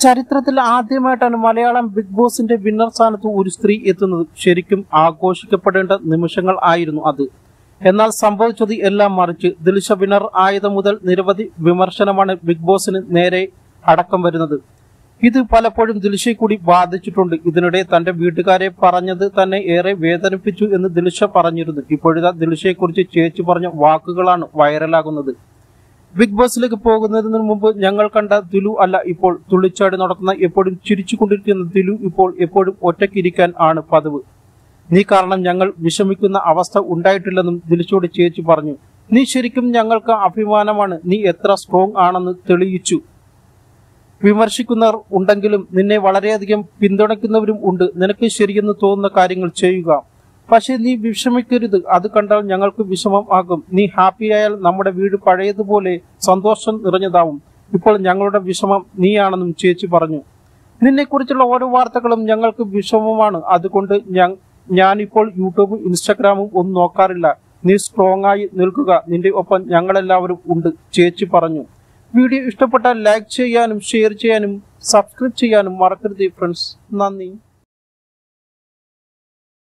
ചരിത്രത്തിൽ ആദ്യമായിട്ടാണ് മലയാളം ബിഗ് ബോസിന്റെ വിന്നർ സ്ഥാനത്ത് ഒരു സ്ത്രീ എത്തുന്നത് ശരിക്കും ആഘോഷിക്കപ്പെടേണ്ട നിമിഷങ്ങൾ ആയിരുന്നു അത് എന്നാൽ സംഭവിച്ചത് എല്ലാം മറിച്ച് ദിൽഷ വിന്നർ ആയത് മുതൽ നിരവധി വിമർശനമാണ് ബിഗ് ബോസിന് നേരെ അടക്കം വരുന്നത് ഇത് പലപ്പോഴും ദിൽഷയെ കൂടി ബാധിച്ചിട്ടുണ്ട് ഇതിനിടെ തന്റെ വീട്ടുകാരെ പറഞ്ഞത് തന്നെ ഏറെ വേദനിപ്പിച്ചു എന്ന് ദിൽഷ പറഞ്ഞിരുന്നു ഇപ്പോഴിതാ ദിൽഷയെ കുറിച്ച് ചേച്ചി പറഞ്ഞ വാക്കുകളാണ് വൈറലാകുന്നത് ബിഗ് ബോസിലേക്ക് പോകുന്നതിന് മുമ്പ് ഞങ്ങൾ കണ്ട ദിലു അല്ല ഇപ്പോൾ തുള്ളിച്ചാടി നടക്കുന്ന എപ്പോഴും ചിരിച്ചുകൊണ്ടിരിക്കുന്ന ദിലു ഇപ്പോൾ എപ്പോഴും ഒറ്റയ്ക്കിരിക്കാൻ ആണ് പതിവ് നീ കാരണം ഞങ്ങൾ വിഷമിക്കുന്ന അവസ്ഥ ഉണ്ടായിട്ടില്ലെന്നും ദിലിച്ചോട് ചേച്ചി പറഞ്ഞു നീ ശരിക്കും ഞങ്ങൾക്ക് അഭിമാനമാണ് നീ എത്ര സ്ട്രോങ് ആണെന്ന് തെളിയിച്ചു വിമർശിക്കുന്നവർ ഉണ്ടെങ്കിലും നിന്നെ വളരെയധികം പിന്തുണയ്ക്കുന്നവരും ഉണ്ട് നിനക്ക് ശരിയെന്ന് തോന്നുന്ന കാര്യങ്ങൾ ചെയ്യുക പക്ഷേ നീ വിഷമിക്കരുത് അത് കണ്ടാൽ ഞങ്ങൾക്ക് വിഷമം ആകും നീ ഹാപ്പിയായാൽ നമ്മുടെ വീട് പഴയതുപോലെ സന്തോഷം നിറഞ്ഞതാവും ഇപ്പോൾ ഞങ്ങളുടെ വിഷമം നീയാണെന്നും ചേച്ചി പറഞ്ഞു നിന്നെക്കുറിച്ചുള്ള ഓരോ വാർത്തകളും ഞങ്ങൾക്ക് വിഷമമാണ് അതുകൊണ്ട് ഞ- ഞാനിപ്പോൾ യൂട്യൂബും ഇൻസ്റ്റാഗ്രാമും ഒന്നും നോക്കാറില്ല നീ സ്ട്രോങ് ആയി നിൽക്കുക നിന്റെ ഒപ്പം ഞങ്ങളെല്ലാവരും ഉണ്ട് ചേച്ചി പറഞ്ഞു വീഡിയോ ഇഷ്ടപ്പെട്ടാൽ ലൈക്ക് ചെയ്യാനും ഷെയർ ചെയ്യാനും സബ്സ്ക്രൈബ് ചെയ്യാനും മറക്കരുത് ഫ്രണ്ട്സ് നന്ദി